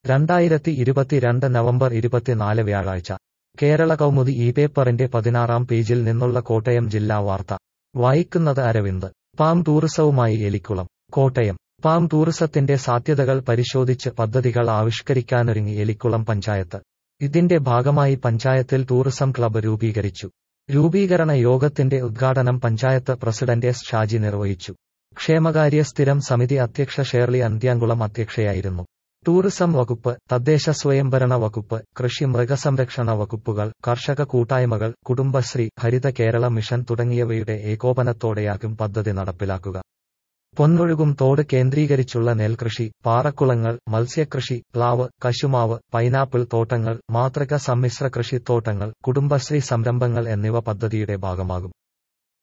രണ്ടായിരത്തി ഇരുപത്തിരണ്ട് നവംബർ ഇരുപത്തിനാല് വ്യാഴാഴ്ച കേരള കൗമുദി ഈ പേപ്പറിന്റെ പതിനാറാം പേജിൽ നിന്നുള്ള കോട്ടയം ജില്ലാ വാർത്ത വായിക്കുന്നത് അരവിന്ദ് പാം ടൂറിസവുമായി എലിക്കുളം കോട്ടയം പാം ടൂറിസത്തിന്റെ സാധ്യതകൾ പരിശോധിച്ച് പദ്ധതികൾ ആവിഷ്കരിക്കാനൊരുങ്ങി എലിക്കുളം പഞ്ചായത്ത് ഇതിന്റെ ഭാഗമായി പഞ്ചായത്തിൽ ടൂറിസം ക്ലബ്ബ് രൂപീകരിച്ചു രൂപീകരണ യോഗത്തിന്റെ ഉദ്ഘാടനം പഞ്ചായത്ത് പ്രസിഡന്റ് എസ് ഷാജി നിർവഹിച്ചു ക്ഷേമകാര്യ സ്ഥിരം സമിതി അധ്യക്ഷ ഷേർലി അന്ത്യാങ്കുളം അധ്യക്ഷയായിരുന്നു ടൂറിസം വകുപ്പ് തദ്ദേശ സ്വയംഭരണ വകുപ്പ് കൃഷി മൃഗസംരക്ഷണ വകുപ്പുകൾ കർഷക കൂട്ടായ്മകൾ കുടുംബശ്രീ ഹരിത കേരള മിഷൻ തുടങ്ങിയവയുടെ ഏകോപനത്തോടെയാകും പദ്ധതി നടപ്പിലാക്കുക പൊന്നൊഴുകും തോട് കേന്ദ്രീകരിച്ചുള്ള നെൽകൃഷി പാറക്കുളങ്ങൾ മത്സ്യകൃഷി പ്ലാവ് കശുമാവ് പൈനാപ്പിൾ തോട്ടങ്ങൾ മാതൃക സമ്മിശ്ര കൃഷിത്തോട്ടങ്ങൾ കുടുംബശ്രീ സംരംഭങ്ങൾ എന്നിവ പദ്ധതിയുടെ ഭാഗമാകും